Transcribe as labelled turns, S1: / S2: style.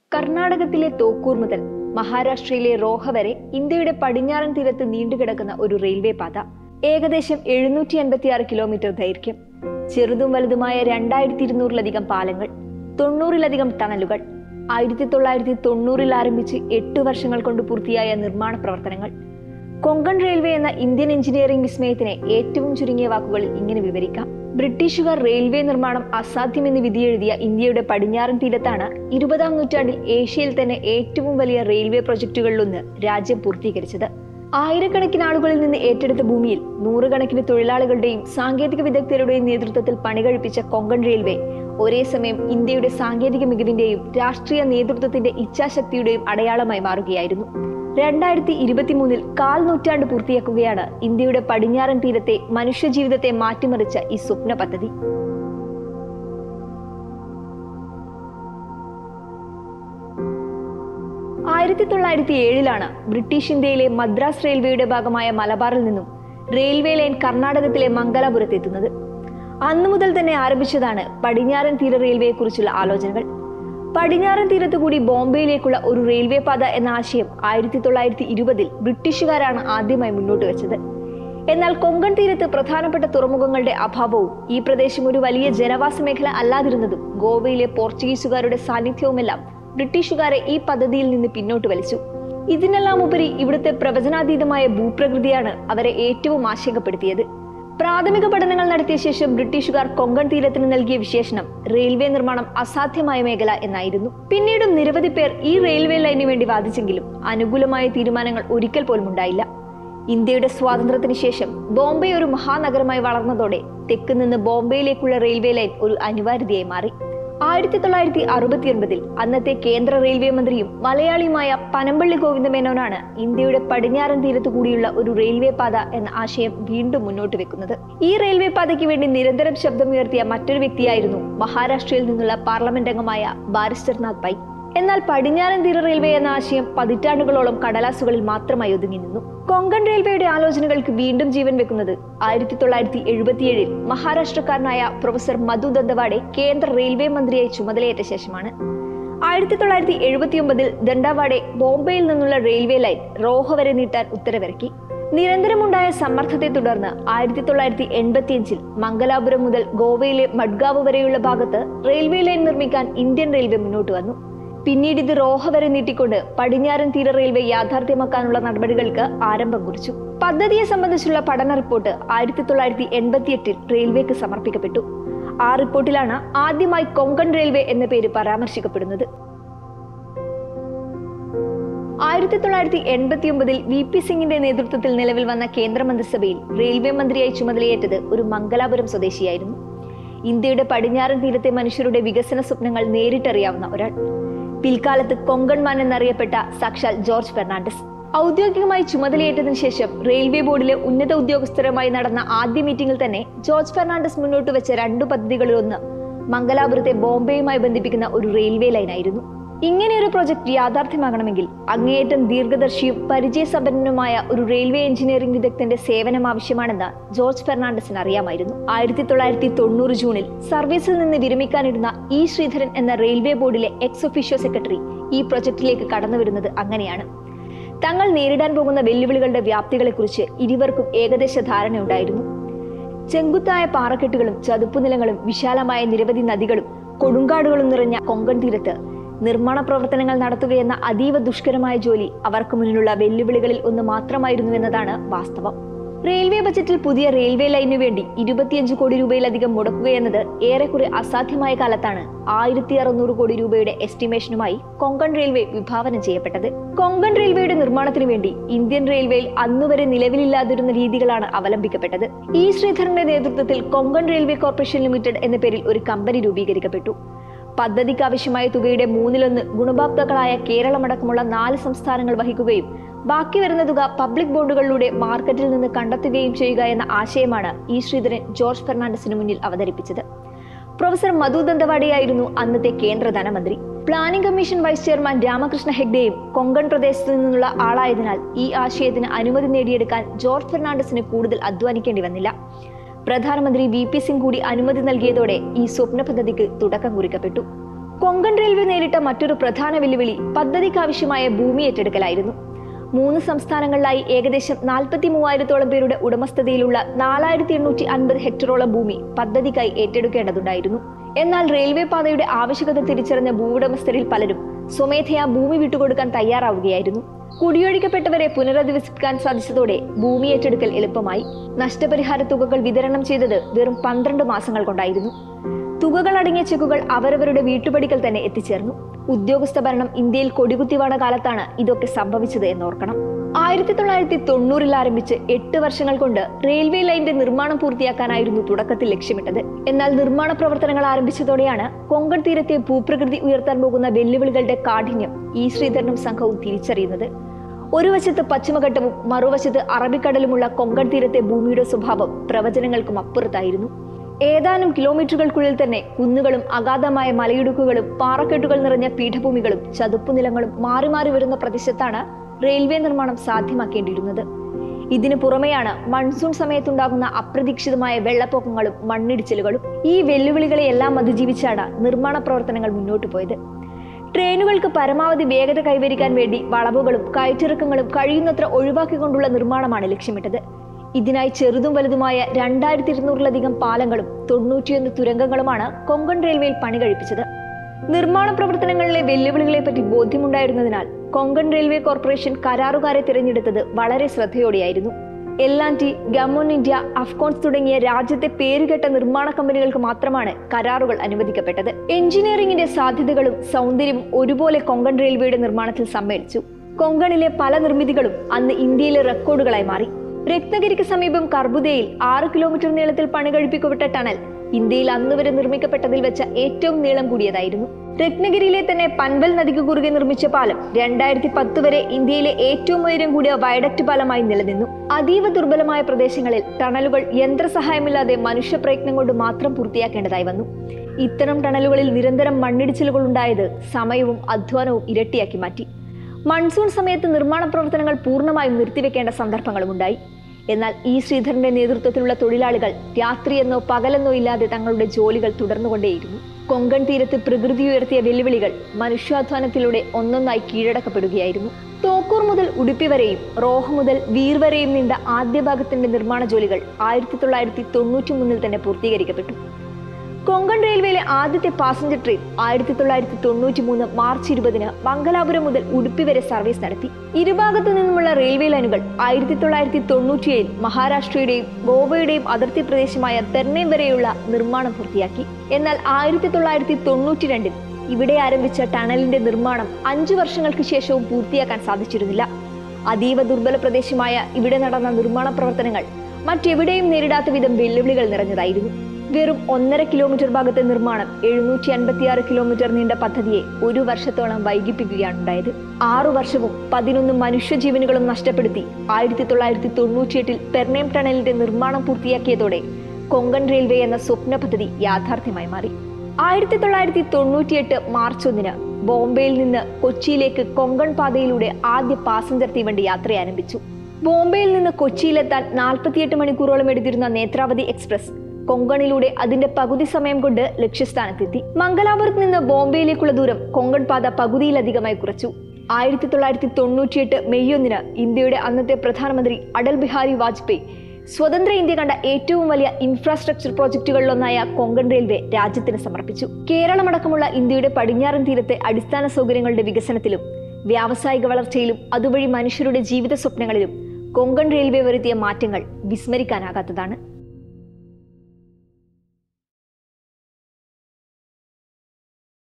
S1: കർണാടകത്തിലെ തോക്കൂർ മുതൽ മഹാരാഷ്ട്രയിലെ റോഹ വരെ ഇന്ത്യയുടെ പടിഞ്ഞാറൻ തീരത്ത് നീണ്ടുകിടക്കുന്ന ഒരു റെയിൽവേ പാത ഏകദേശം എഴുന്നൂറ്റി അൻപത്തിയാറ് കിലോമീറ്റർ ദൈർഘ്യം ചെറുതും വലുതുമായ രണ്ടായിരത്തി ഇരുന്നൂറിലധികം പാലങ്ങൾ തൊണ്ണൂറിലധികം ടണലുകൾ ആയിരത്തി തൊള്ളായിരത്തി തൊണ്ണൂറിൽ ആരംഭിച്ച് എട്ട് വർഷങ്ങൾ കൊണ്ട് പൂർത്തിയായ നിർമ്മാണ പ്രവർത്തനങ്ങൾ കൊങ്കൺ റെയിൽവേ എന്ന ഇന്ത്യൻ എഞ്ചിനീയറിംഗ് വിസ്മയത്തിനെ ഏറ്റവും ചുരുങ്ങിയ വാക്കുകളിൽ ഇങ്ങനെ വിവരിക്കാം ബ്രിട്ടീഷുകാർ റെയിൽവേ നിർമ്മാണം അസാധ്യമെന്ന് വിധിയെഴുതിയ ഇന്ത്യയുടെ പടിഞ്ഞാറൻ തീരത്താണ് ഇരുപതാം നൂറ്റാണ്ടിൽ ഏഷ്യയിൽ തന്നെ ഏറ്റവും വലിയ റെയിൽവേ പ്രൊജക്ടുകളിലൊന്ന് രാജ്യം പൂർത്തീകരിച്ചത് ആയിരക്കണക്കിന് ആളുകളിൽ നിന്ന് ഏറ്റെടുത്ത ഭൂമിയിൽ നൂറുകണക്കിന് തൊഴിലാളികളുടെയും സാങ്കേതിക വിദഗ്ധരുടെയും നേതൃത്വത്തിൽ പണികഴിപ്പിച്ച കൊങ്കൺ റെയിൽവേ ഒരേ സമയം ഇന്ത്യയുടെ സാങ്കേതിക മികവിന്റെയും രാഷ്ട്രീയ നേതൃത്വത്തിന്റെ ഇച്ഛാശക്തിയുടെയും അടയാളമായി മാറുകയായിരുന്നു രണ്ടായിരത്തി ഇരുപത്തിമൂന്നിൽ കാൽ നൂറ്റാണ്ട് പൂർത്തിയാക്കുകയാണ് ഇന്ത്യയുടെ പടിഞ്ഞാറൻ തീരത്തെ മനുഷ്യജീവിതത്തെ മാറ്റിമറിച്ച ഈ സ്വപ്ന പദ്ധതി ആയിരത്തി തൊള്ളായിരത്തി ഏഴിലാണ് ബ്രിട്ടീഷ് ഇന്ത്യയിലെ മദ്രാസ് റെയിൽവേയുടെ ഭാഗമായ മലബാറിൽ നിന്നും റെയിൽവേ ലൈൻ കർണാടകത്തിലെ മംഗലാപുരത്ത് എത്തുന്നത് അന്നു മുതൽ തന്നെ ആരംഭിച്ചതാണ് പടിഞ്ഞാറൻ തീര റെയിൽവേയെക്കുറിച്ചുള്ള ആലോചനകൾ പടിഞ്ഞാറൻ തീരത്ത് കൂടി ബോംബെയിലേക്കുള്ള ഒരു റെയിൽവേ പാത എന്ന ആശയം ആയിരത്തി തൊള്ളായിരത്തി ഇരുപതിൽ ബ്രിട്ടീഷുകാരാണ് ആദ്യമായി മുന്നോട്ട് വെച്ചത് എന്നാൽ കൊങ്കൺ തീരത്ത് പ്രധാനപ്പെട്ട തുറമുഖങ്ങളുടെ അഭാവവും ഈ പ്രദേശം ഒരു വലിയ ജനവാസ മേഖല അല്ലാതിരുന്നതും ഗോവയിലെ പോർച്ചുഗീസുകാരുടെ സാന്നിധ്യവുമെല്ലാം ബ്രിട്ടീഷുകാരെ ഈ പദ്ധതിയിൽ നിന്ന് പിന്നോട്ട് വലിച്ചു ഇതിനെല്ലാം ഉപരി ഇവിടുത്തെ പ്രവചനാതീതമായ ഭൂപ്രകൃതിയാണ് അവരെ ഏറ്റവും ആശങ്കപ്പെടുത്തിയത് പ്രാഥമിക പഠനങ്ങൾ നടത്തിയ ശേഷം ബ്രിട്ടീഷുകാർ കൊങ്കൺ തീരത്തിന് നൽകിയ വിശേഷണം റെയിൽവേ നിർമ്മാണം അസാധ്യമായ മേഖല എന്നായിരുന്നു പിന്നീടും നിരവധി പേർ ഈ റെയിൽവേ ലൈനു വേണ്ടി വാദിച്ചെങ്കിലും അനുകൂലമായ തീരുമാനങ്ങൾ ഒരിക്കൽ പോലും ഉണ്ടായില്ല ഇന്ത്യയുടെ സ്വാതന്ത്ര്യത്തിന് ശേഷം ബോംബെ ഒരു മഹാനഗരമായി വളർന്നതോടെ തെക്ക് നിന്ന് ബോംബെയിലേക്കുള്ള റെയിൽവേ ലൈൻ ഒരു അനിവാര്യതയായി മാറി ആയിരത്തി തൊള്ളായിരത്തി അറുപത്തിയൊൻപതിൽ അന്നത്തെ കേന്ദ്ര റെയിൽവേ മന്ത്രിയും മലയാളിയുമായ പനമ്പള്ളി ഗോവിന്ദമേനോനാണ് ഇന്ത്യയുടെ പടിഞ്ഞാറൻ തീരത്തു കൂടിയുള്ള ഒരു റെയിൽവേ പാത എന്ന ആശയം വീണ്ടും മുന്നോട്ട് വെക്കുന്നത് ഈ റെയിൽവേ പാതയ്ക്ക് വേണ്ടി നിരന്തരം ശബ്ദമുയർത്തിയ മറ്റൊരു വ്യക്തിയായിരുന്നു മഹാരാഷ്ട്രയിൽ നിന്നുള്ള പാർലമെന്റ് അംഗമായ ബാരിസ്റ്റർനാഥ് പൈ എന്നാൽ പടിഞ്ഞാറൻ തീര റെയിൽവേ എന്ന ആശയം പതിറ്റാണ്ടുകളോളം കടലാസുകളിൽ മാത്രമായി ഒതുങ്ങി നിന്നു കൊങ്കൺ റെയിൽവേയുടെ ആലോചനകൾക്ക് വീണ്ടും ജീവൻ വെക്കുന്നത് ആയിരത്തി തൊള്ളായിരത്തി എഴുപത്തിയേഴിൽ മഹാരാഷ്ട്രക്കാരനായ പ്രൊഫസർ മധു ദന്തവാഡെ കേന്ദ്ര റെയിൽവേ മന്ത്രിയായി ചുമതലയേറ്റ ശേഷമാണ് ആയിരത്തി തൊള്ളായിരത്തി എഴുപത്തിയൊമ്പതിൽ ദണ്ഡാവാഡെ ബോംബെയിൽ നിന്നുള്ള റെയിൽവേ ലൈൻ റോഹ വരെ നീട്ടാൻ ഉത്തരവിറക്കി നിരന്തരമുണ്ടായ സമ്മർദ്ദത്തെ തുടർന്ന് ആയിരത്തി തൊള്ളായിരത്തി എൺപത്തിയഞ്ചിൽ മംഗലാപുരം മുതൽ ഗോവയിലെ മഡ്ഗാവ് വരെയുള്ള ഭാഗത്ത് റെയിൽവേ ലൈൻ നിർമ്മിക്കാൻ ഇന്ത്യൻ റെയിൽവേ മുന്നോട്ട് വന്നു പിന്നീട് ഇത് റോഹ വരെ നീട്ടിക്കൊണ്ട് പടിഞ്ഞാറൻ തീര റെയിൽവേ യാഥാർത്ഥ്യമാക്കാനുള്ള നടപടികൾക്ക് ആരംഭം കുറിച്ചു പദ്ധതിയെ സംബന്ധിച്ചുള്ള പഠന റിപ്പോർട്ട് ആയിരത്തി തൊള്ളായിരത്തി എൺപത്തിയെട്ടിൽ റെയിൽവേക്ക് സമർപ്പിക്കപ്പെട്ടു ആ റിപ്പോർട്ടിലാണ് ആദ്യമായി കൊങ്കൺ റെയിൽവേ എന്ന പേര് പരാമർശിക്കപ്പെടുന്നത് ആയിരത്തി തൊള്ളായിരത്തി എൺപത്തി ഒമ്പതിൽ വി പി സിംഗിന്റെ നേതൃത്വത്തിൽ നിലവിൽ വന്ന കേന്ദ്രമന്ത്രിസഭയിൽ റെയിൽവേ മന്ത്രിയായി ചുമതലയേറ്റത് ഒരു മംഗലാപുരം സ്വദേശിയായിരുന്നു ഇന്ത്യയുടെ പടിഞ്ഞാറൻ തീരത്തെ മനുഷ്യരുടെ വികസന സ്വപ്നങ്ങൾ നേരിട്ടറിയാവുന്ന ഒരാൾ പിൽക്കാലത്ത് കൊങ്കൺമാൻ എന്നറിയപ്പെട്ട സാക്ഷാൽ ജോർജ് ഫെർണാണ്ടസ് ഔദ്യോഗികമായി ചുമതലയേറ്റതിനു ശേഷം റെയിൽവേ ബോർഡിലെ ഉന്നത ഉദ്യോഗസ്ഥരുമായി നടന്ന ആദ്യ മീറ്റിംഗിൽ തന്നെ ജോർജ് ഫെർണാണ്ടസ് മുന്നോട്ട് വെച്ച രണ്ടു പദ്ധതികളിലൊന്ന് മംഗലാപുരത്തെ ബോംബെയുമായി ബന്ധിപ്പിക്കുന്ന ഒരു റെയിൽവേ ലൈനായിരുന്നു ഇങ്ങനെ ഒരു പ്രോജക്റ്റ് യാഥാർത്ഥ്യമാകണമെങ്കിൽ അങ്ങേയറ്റം ദീർഘദർശിയും പരിചയസമ്പന്നനുമായ ഒരു റെയിൽവേ എഞ്ചിനീയറിംഗ് വിദഗ്ധന്റെ സേവനം ആവശ്യമാണെന്ന് ജോർജ് ഫെർണാണ്ടസിന് അറിയാമായിരുന്നു ആയിരത്തി തൊള്ളായിരത്തി തൊണ്ണൂറ് ജൂണിൽ സർവീസിൽ നിന്ന് വിരമിക്കാനിരുന്ന ഇ ശ്രീധരൻ എന്ന റെയിൽവേ ബോർഡിലെ എക്സ് ഒഫീഷ്യോ സെക്രട്ടറി ഈ പ്രൊജക്ടിലേക്ക് കടന്നുവരുന്നത് അങ്ങനെയാണ് തങ്ങൾ നേരിടാൻ പോകുന്ന വെല്ലുവിളികളുടെ വ്യാപ്തികളെക്കുറിച്ച് ഇരുവർക്കും ഏകദേശ ധാരണയുണ്ടായിരുന്നു ചെങ്കുത്തായ പാറക്കെട്ടുകളും ചതുപ്പുനിലങ്ങളും വിശാലമായ നിരവധി നദികളും കൊടുങ്കാടുകളും നിറഞ്ഞ കൊങ്കൺ തീരത്ത് നിർമ്മാണ പ്രവർത്തനങ്ങൾ നടത്തുകയെന്ന അതീവ ദുഷ്കരമായ ജോലി അവർക്ക് മുന്നിലുള്ള വെല്ലുവിളികളിൽ ഒന്ന് മാത്രമായിരുന്നു എന്നതാണ് വാസ്തവം റെയിൽവേ ബജറ്റിൽ പുതിയ റെയിൽവേ ലൈനു വേണ്ടി ഇരുപത്തിയഞ്ച് കോടി രൂപയിലധികം മുടക്കുകയെന്നത് ഏറെക്കുറെ അസാധ്യമായ കാലത്താണ് ആയിരത്തി അറുന്നൂറ് കോടി രൂപയുടെ എസ്റ്റിമേഷനുമായി കൊങ്കൺ റെയിൽവേ വിഭാവനം ചെയ്യപ്പെട്ടത് കൊങ്കൺ റെയിൽവേയുടെ നിർമ്മാണത്തിന് വേണ്ടി ഇന്ത്യൻ റെയിൽവേയിൽ അന്നുവരെ നിലവിലില്ലാതിരുന്ന രീതികളാണ് അവലംബിക്കപ്പെട്ടത് ഇ ശ്രീധരന്റെ നേതൃത്വത്തിൽ കൊങ്കൺ റെയിൽവേ കോർപ്പറേഷൻ ലിമിറ്റഡ് എന്ന പേരിൽ ഒരു കമ്പനി രൂപീകരിക്കപ്പെട്ടു പദ്ധതിക്ക് ആവശ്യമായ തുകയുടെ മൂന്നിലൊന്ന് ഗുണഭോക്താക്കളായ കേരളമടക്കമുള്ള നാല് സംസ്ഥാനങ്ങൾ വഹിക്കുകയും ബാക്കി വരുന്ന തുക പബ്ലിക് ബോണ്ടുകളിലൂടെ മാർക്കറ്റിൽ നിന്ന് കണ്ടെത്തുകയും ചെയ്യുക എന്ന ആശയമാണ് ഇ ശ്രീധരൻ ജോർജ് ഫെർണാണ്ടസിന് മുന്നിൽ അവതരിപ്പിച്ചത് പ്രൊഫസർ മധു ദന്തവാഡിയായിരുന്നു അന്നത്തെ കേന്ദ്ര ധനമന്ത്രി planning commission vice chairman Ramakrishna ഹെഗ്ഡെയും കൊങ്കൺ പ്രദേശത്തു നിന്നുള്ള ആളായതിനാൽ ഈ ആശയത്തിന് അനുമതി നേടിയെടുക്കാൻ ജോർജ് ഫെർണാണ്ടസിന് കൂടുതൽ അധ്വാനിക്കേണ്ടി വന്നില്ല പ്രധാനമന്ത്രി വി പി സിംഗ് കൂടി അനുമതി നൽകിയതോടെ ഈ സ്വപ്ന പദ്ധതിക്ക് തുടക്കം കുറിക്കപ്പെട്ടു കൊങ്കൺ റെയിൽവേ നേരിട്ട മറ്റൊരു പ്രധാന വെല്ലുവിളി പദ്ധതിക്കാവശ്യമായ ഭൂമി ഏറ്റെടുക്കലായിരുന്നു മൂന്ന് സംസ്ഥാനങ്ങളിലായി ഏകദേശം നാൽപ്പത്തി മൂവായിരത്തോളം പേരുടെ ഉടമസ്ഥതയിലുള്ള നാലായിരത്തി എണ്ണൂറ്റി അൻപത് ഹെക്ടറോളം ഭൂമി പദ്ധതിക്കായി ഏറ്റെടുക്കേണ്ടതുണ്ടായിരുന്നു എന്നാൽ റെയിൽവേ പാതയുടെ ആവശ്യകത തിരിച്ചറിഞ്ഞ ഭൂവുടമസ്ഥരിൽ പലരും സ്വമേധയാ ഭൂമി വിട്ടുകൊടുക്കാൻ തയ്യാറാവുകയായിരുന്നു കുടിയൊഴിക്കപ്പെട്ടവരെ പുനരധിവസിപ്പിക്കാൻ സാധിച്ചതോടെ ഭൂമി ഏറ്റെടുക്കൽ എളുപ്പമായി നഷ്ടപരിഹാര തുകകൾ വിതരണം ചെയ്തത് വെറും പന്ത്രണ്ട് മാസങ്ങൾ കൊണ്ടായിരുന്നു തുകകൾ അടങ്ങിയ ചെക്കുകൾ അവരവരുടെ വീട്ടുപടിക്കൽ തന്നെ എത്തിച്ചേർന്നു ഉദ്യോഗസ്ഥ ഭരണം ഇന്ത്യയിൽ കൊടികുത്തിവാണ കാലത്താണ് ഇതൊക്കെ സംഭവിച്ചത് എന്നോർക്കണം ആയിരത്തി തൊള്ളായിരത്തി തൊണ്ണൂറിൽ ആരംഭിച്ച് എട്ട് വർഷങ്ങൾ കൊണ്ട് റെയിൽവേ ലൈനിന്റെ നിർമ്മാണം പൂർത്തിയാക്കാനായിരുന്നു തുടക്കത്തിൽ ലക്ഷ്യമിട്ടത് എന്നാൽ നിർമ്മാണ പ്രവർത്തനങ്ങൾ ആരംഭിച്ചതോടെയാണ് കൊങ്കൺ തീരത്തെ ഭൂപ്രകൃതി ഉയർത്താൻ പോകുന്ന വെല്ലുവിളികളുടെ കാഠിന്യം ഇ ശ്രീധരനും സംഘവും തിരിച്ചറിയുന്നത് ഒരു വശത്ത് പശ്ചിമഘട്ടവും മറുവശത്ത് അറബിക്കടലുമുള്ള കൊങ്കൺ തീരത്തെ ഭൂമിയുടെ സ്വഭാവം പ്രവചനങ്ങൾക്കും അപ്പുറത്തായിരുന്നു ഏതാനും കിലോമീറ്ററുകൾക്കുള്ളിൽ തന്നെ കുന്നുകളും അഗാധമായ മലയിടുക്കുകളും പാറക്കെട്ടുകൾ നിറഞ്ഞ പീഠഭൂമികളും ചതുപ്പുനിലങ്ങളും മാറി മാറി വരുന്ന പ്രദേശത്താണ് റെയിൽവേ നിർമ്മാണം സാധ്യമാക്കേണ്ടിയിരുന്നത് ഇതിനു പുറമെയാണ് മൺസൂൺ സമയത്തുണ്ടാകുന്ന അപ്രതീക്ഷിതമായ വെള്ളപ്പൊക്കങ്ങളും മണ്ണിടിച്ചിലുകളും ഈ വെല്ലുവിളികളെയെല്ലാം അതിജീവിച്ചാണ് നിർമ്മാണ പ്രവർത്തനങ്ങൾ മുന്നോട്ടു പോയത് ട്രെയിനുകൾക്ക് പരമാവധി വേഗത കൈവരിക്കാൻ വേണ്ടി വളവുകളും കയറ്റിറക്കങ്ങളും കഴിയുന്നത്ര ഒഴിവാക്കിക്കൊണ്ടുള്ള നിർമ്മാണമാണ് ലക്ഷ്യമിട്ടത് ഇതിനായി ചെറുതും വലുതുമായ രണ്ടായിരത്തി ഇരുന്നൂറിലധികം പാലങ്ങളും തൊണ്ണൂറ്റിയൊന്ന് തുരങ്കങ്ങളുമാണ് കൊങ്കൺ റെയിൽവേയിൽ പണി കഴിപ്പിച്ചത് നിർമ്മാണ പ്രവർത്തനങ്ങളിലെ വെല്ലുവിളികളെ പറ്റി ബോധ്യമുണ്ടായിരുന്നതിനാൽ കൊങ്കൺ റെയിൽവേ കോർപ്പറേഷൻ കരാറുകാരെ തിരഞ്ഞെടുത്തത് വളരെ ശ്രദ്ധയോടെയായിരുന്നു L and T Gammon India Afcons തുടങ്ങിയ രാജ്യത്തെ പേരുകെട്ട നിർമ്മാണ കമ്പനികൾക്ക് മാത്രമാണ് കരാറുകൾ അനുവദിക്കപ്പെട്ടത് എഞ്ചിനീയറിംഗിന്റെ സാധ്യതകളും സൗന്ദര്യവും ഒരുപോലെ കൊങ്കൺ റെയിൽവേയുടെ നിർമ്മാണത്തിൽ സമ്മേളിച്ചു കൊങ്കണിലെ പല നിർമ്മിതികളും അന്ന് ഇന്ത്യയിലെ റെക്കോർഡുകളായി മാറി രത്നഗിരിക്ക് സമീപം കർബുദയിൽ ആറ് കിലോമീറ്റർ നീളത്തിൽ പണി കഴിപ്പിക്കപ്പെട്ട ടണൽ ഇന്ത്യയിൽ അന്ന് വരെ നിർമ്മിക്കപ്പെട്ടതിൽ വെച്ച ഏറ്റവും നീളം കൂടിയതായിരുന്നു രത്നഗിരിയിലെ തന്നെ പൻവൽ നദിക്ക് കുറുകെ നിർമ്മിച്ച പാലം രണ്ടായിരത്തി പത്ത് വരെ ഇന്ത്യയിലെ ഏറ്റവും ഉയരം കൂടിയ വയഡക്ട് പാലമായി നിലനിന്നു അതീവ ദുർബലമായ പ്രദേശങ്ങളിൽ ടണലുകൾ യന്ത്രസഹായമില്ലാതെ മനുഷ്യപ്രയത്നം കൊണ്ട് മാത്രം പൂർത്തിയാക്കേണ്ടതായി വന്നു ഇത്തരം ടണലുകളിൽ നിരന്തരം മണ്ണിടിച്ചിലുകൾ ഉണ്ടായത് സമയവും അധ്വാനവും ഇരട്ടിയാക്കി മാറ്റി മൺസൂൺ സമയത്ത് നിർമ്മാണ പ്രവർത്തനങ്ങൾ പൂർണ്ണമായും നിർത്തിവെക്കേണ്ട സന്ദർഭങ്ങളും ഉണ്ടായി എന്നാൽ ഈ ശ്രീധരന്റെ നേതൃത്വത്തിലുള്ള തൊഴിലാളികൾ രാത്രിയെന്നോ പകലെന്നോ ഇല്ലാതെ തങ്ങളുടെ ജോലികൾ തുടർന്നുകൊണ്ടേയിരുന്നു കൊങ്കൺ തീരത്ത് പ്രകൃതി ഉയർത്തിയ വെല്ലുവിളികൾ മനുഷ്യാധ്വാനത്തിലൂടെ ഒന്നൊന്നായി കീഴടക്കപ്പെടുകയായിരുന്നു തോക്കൂർ മുതൽ ഉടുപ്പി വരെയും റോഹ് മുതൽ വീർ വരെയും നീണ്ട ആദ്യ ഭാഗത്തിന്റെ നിർമ്മാണ ജോലികൾ ആയിരത്തി തൊള്ളായിരത്തി തൊണ്ണൂറ്റി മൂന്നിൽ തന്നെ പൂർത്തീകരിക്കപ്പെട്ടു കൊങ്കൺ റെയിൽവേയിലെ ആദ്യത്തെ പാസഞ്ചർ ട്രെയിൻ ആയിരത്തി തൊള്ളായിരത്തി തൊണ്ണൂറ്റി മൂന്ന് മാർച്ച് ഇരുപതിന് മംഗലാപുരം മുതൽ ഉടുപ്പി വരെ സർവീസ് നടത്തി ഇരുഭാഗത്തു നിന്നുമുള്ള റെയിൽവേ ലൈനുകൾ ആയിരത്തി തൊള്ളായിരത്തി തൊണ്ണൂറ്റിയേഴിൽ മഹാരാഷ്ട്രയുടെയും ഗോവയുടെയും അതിർത്തി പ്രദേശമായ തെർണേം വരെയുള്ള നിർമ്മാണം പൂർത്തിയാക്കി എന്നാൽ ആയിരത്തി തൊള്ളായിരത്തി തൊണ്ണൂറ്റി രണ്ടിൽ ഇവിടെ ആരംഭിച്ച ടണലിന്റെ നിർമ്മാണം അഞ്ചു വർഷങ്ങൾക്ക് ശേഷവും പൂർത്തിയാക്കാൻ സാധിച്ചിരുന്നില്ല അതീവ ദുർബല പ്രദേശമായ ഇവിടെ നടന്ന നിർമ്മാണ പ്രവർത്തനങ്ങൾ മറ്റെവിടെയും നേരിടാത്ത വിധം വെല്ലുവിളികൾ നിറഞ്ഞതായിരുന്നു വെറും ഒന്നര കിലോമീറ്റർ ഭാഗത്തെ നിർമ്മാണം എഴുന്നൂറ്റി അൻപത്തിയാറ് കിലോമീറ്റർ നീണ്ട പദ്ധതിയെ ഒരു വർഷത്തോളം വൈകിപ്പിക്കുകയാണ് ഉണ്ടായത് ആറു വർഷവും പതിനൊന്ന് മനുഷ്യജീവനുകളും നഷ്ടപ്പെടുത്തി ആയിരത്തി തൊള്ളായിരത്തി തൊണ്ണൂറ്റിയെട്ടിൽ പെർണേം ടണലിന്റെ നിർമ്മാണം പൂർത്തിയാക്കിയതോടെ കൊങ്കൺ റെയിൽവേ എന്ന സ്വപ്ന പദ്ധതി യാഥാർത്ഥ്യമായി മാറി ആയിരത്തി തൊള്ളായിരത്തി തൊണ്ണൂറ്റിയെട്ട് മാർച്ച് ഒന്നിന് ബോംബെയിൽ നിന്ന് കൊച്ചിയിലേക്ക് കൊങ്കൺ പാതയിലൂടെ ആദ്യ പാസഞ്ചർ തീവണ്ടി യാത്ര ആരംഭിച്ചു ബോംബെയിൽ നിന്ന് കൊച്ചിയിലെത്താൻ നാൽപ്പത്തിയെട്ട് മണിക്കൂറോളം എടുത്തിരുന്ന നേത്രാവതി എക്സ്പ്രസ് കൊങ്കണിലൂടെ അതിന്റെ പകുതി സമയം കൊണ്ട് ലക്ഷ്യസ്ഥാനത്തെത്തി മംഗലാപുരത്ത് നിന്ന് ബോംബെയിലേക്കുള്ള ദൂരം കൊങ്കൺ പാത പകുതിയിലധികമായി കുറച്ചു ആയിരത്തി തൊള്ളായിരത്തി തൊണ്ണൂറ്റിയെട്ട് മെയ് ഒന്നിന് ഇന്ത്യയുടെ അന്നത്തെ പ്രധാനമന്ത്രി അടൽ ബിഹാരി വാജ്പേയി സ്വതന്ത്ര ഇന്ത്യ കണ്ട ഏറ്റവും വലിയ ഇൻഫ്രാസ്ട്രക്ചർ പ്രോജക്റ്റുകളിലൊന്നായ കൊങ്കൺ റെയിൽവേ രാജ്യത്തിന് സമർപ്പിച്ചു കേരളമടക്കമുള്ള ഇന്ത്യയുടെ പടിഞ്ഞാറൻ തീരത്തെ അടിസ്ഥാന സൗകര്യങ്ങളുടെ വികസനത്തിലും വ്യാവസായിക വളർച്ചയിലും അതുവഴി മനുഷ്യരുടെ ജീവിത സ്വപ്നങ്ങളിലും കൊങ്കൺ റെയിൽവേ വരുത്തിയ മാറ്റങ്ങൾ വിസ്മരിക്കാനാകാത്തതാണ്